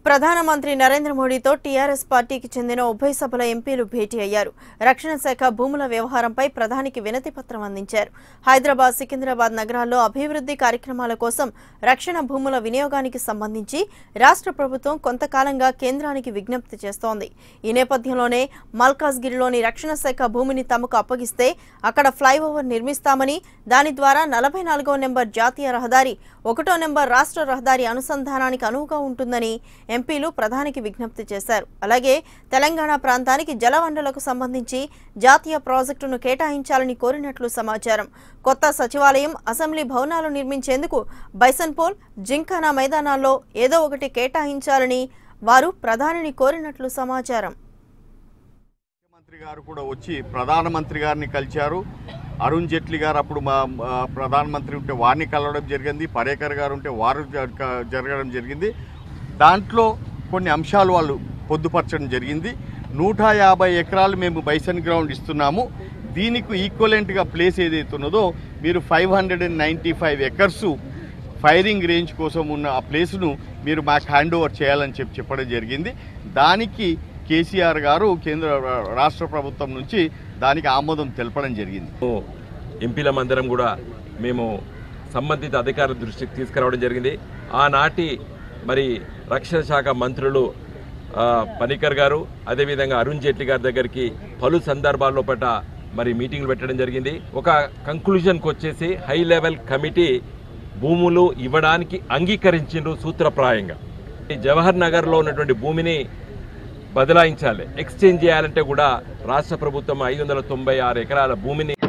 ప్రధానమంత్రి నరేంద్ర మోడీతో టీఆర్ఎస్ పార్టీకి చెందిన ఉభయ సభల ఎంపీలు భేటీ అయ్యారు రక్షణ శాఖ భూముల వ్యవహారంపై ప్రధానికి వినతి పత్రం అందించారు హైదరాబాద్ సికింద్రాబాద్ నగరాల్లో అభివృద్ధి కార్యక్రమాల కోసం రక్షణ భూముల వినియోగానికి సంబంధించి రాష్ట్ర ప్రభుత్వం కొంతకాలంగా కేంద్రానికి విజ్ఞప్తి చేస్తోంది ఈ నేపథ్యంలోనే మల్కాజ్గిరిలోని రక్షణ శాఖ భూమిని తమకు అప్పగిస్తే అక్కడ ఫ్లైఓవర్ నిర్మిస్తామని దాని ద్వారా నలభై నాలుగో నెంబర్ జాతీయ రహదారి ఒకటో నెంబర్ రాష్ట్ర రహదారి అనుసంధానానికి అనువుగా ఉంటుందని ఎంపీలు ప్రధానికి విజ్ఞప్తి చేశారు అలాగే తెలంగాణ ప్రాంతానికి జలవనరులకు సంబంధించి జాతీయ ప్రాజెక్టును కేటాయించాలని కోరినట్లు సమాచారం కొత్త సచివాలయం అసెంబ్లీ భవనాలు నిర్మించేందుకు బైసన్పోల్ జింఖానా మైదానాల్లో ఏదో ఒకటి కేటాయించాలని వారు ప్రధానిని కోరినట్లు సమాచారం ముఖ్యమంత్రి గారు కూడా వచ్చి ప్రధానమంత్రి గారిని కలిశారు అరుణ్ జైట్లీ గారు అప్పుడు మా మా ప్రధానమంత్రి ఉంటే వారిని కలవడం జరిగింది పరేకర్ గారు ఉంటే వారు జ- క- జరగడం జరిగింది దాంట్లో కొన్ని అంశాలు వాళ్ళు పొందుపరచడం జరిగింది నూట యాభై ఎకరాలు మేము బైసన్ గ్రౌండ్ ఇస్తున్నాము దీనికి ఈక్వలెంట్గా ప్లేస్ ఏదైతే ఉన్నదో మీరు five hundred and ninety five acres firing range కోసం ఉన్న ఆ ప్లేస్ను మీరు మాకు హ్యాండ్ ఓవర్ చేయాలని చెప్పి చెప్పడం జరిగింది దానికి కేసీఆర్ గారు కేంద్ర రాష్ట్ర ప్రభుత్వం నుంచి దానికి ఆమోదం తెలపడం జరిగింది ఎంపీలమందరం కూడా మేము సంబంధిత అధికారుల దృష్టికి తీసుకురావడం జరిగింది ఆనాటి మరి రక్షణ శాఖ మంత్రులు ఆ, పనికర్ గారు అదేవిధంగా అరుణ్ జైట్లీ గారి దగ్గరికి పలు సందర్భాల్లో పట్ల మరి మీటింగ్లు పెట్టడం జరిగింది ఒక కంక్లూజన్కి వచ్చేసి హై లెవెల్ కమిటీ భూములు ఇవ్వడానికి అంగీకరించిండ్రు సూత్రప్రాయంగా ఈ జవహర్ నగర్లో ఉన్నటువంటి భూమిని బదలాయించాలి ఎక్స్చేంజ్ చేయాలంటే కూడా రాష్ట్ర ప్రభుత్వం ఐదు వందల తొంభై ఆరు ఎకరాల భూమిని